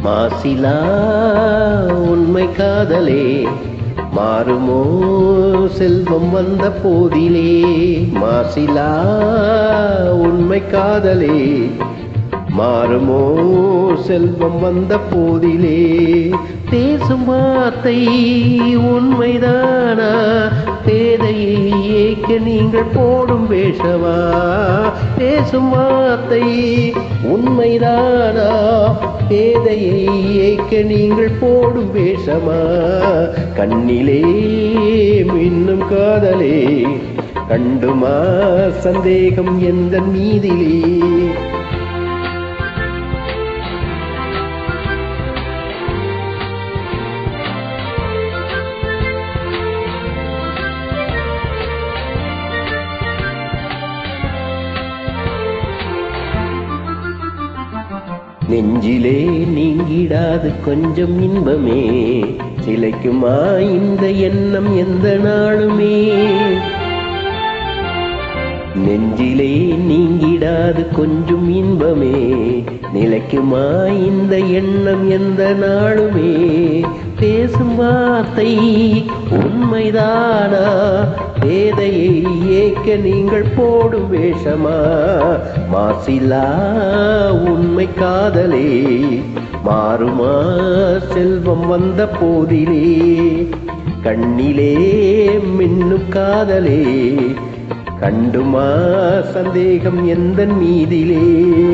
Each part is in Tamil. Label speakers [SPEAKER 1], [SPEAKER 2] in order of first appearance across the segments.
[SPEAKER 1] மாசிலா உண்மை காதலே மாறுமோ செல்வம் வந்த போதிலே மாசிலா உண்மை காதலே மாறுமோ செல்வம் வந்த போதிலே பேசும் வார்த்தை உண்மைதானா பேதையை ஏக்க நீங்கள் போடும் வேஷவா பேசும் வார்த்தை உண்மைதானா பேதையை ஏக்க நீங்கள் போடும் வேஷமா கண்ணிலே மின்னும் காதலே கண்டுமா சந்தேகம் எந்த மீதிலே நெஞ்சிலே நீங்கிடாது கொஞ்சம் இன்பமே சிலைக்குமா இந்த எண்ணம் எந்த நாளுமே நெஞ்சிலே நீங்கிடாது கொஞ்சம் இன்பமே நிலைக்குமா இந்த எண்ணம் எந்த நாளுமே பேசும் வார்த்தை உண்மைதானா பேதையை ஏக்க நீங்கள் போடும் வேஷமா மாசிலா உண்மை காதலே மாறுமா செல்வம் வந்த போதிலே கண்ணிலே மின்னும் காதலே கண்டுமா சந்தேகம் எந்த மீதிலே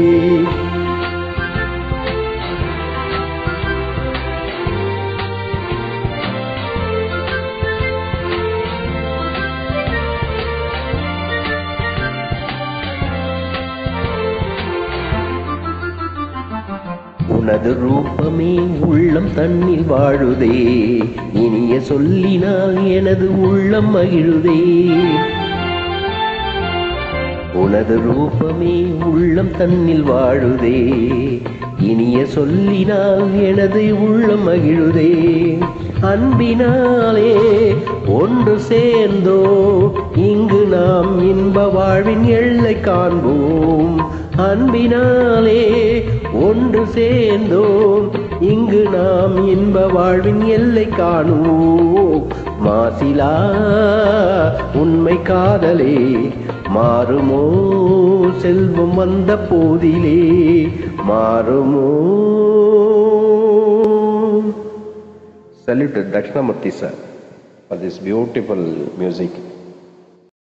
[SPEAKER 1] உனது ரூபமே உள்ளம் தன்னில் வாழுதே இனிய சொல்லினால் எனது உள்ளம் மகிழுதே உனது ரூபமே உள்ளம் தன்னில் வாழுதே இனிய சொல்லினால் எனது உள்ளம் மகிழுதே அன்பினாலே ஒன்று சேர்ந்தோ இங்கு நாம் இன்ப வாழ்வின் எல்லை காண்போம் அன்பினாலே ஒன்று சேர்ந்தோம் இங்கு நாம் இன்ப வாழ்வின் எல்லை காணுவோம் மாசிலா உண்மை காதலே மாறுமோ செல்வம் வந்த போதிலே மாறுமோ
[SPEAKER 2] Salute to Dakshinamurthy sir for this beautiful music.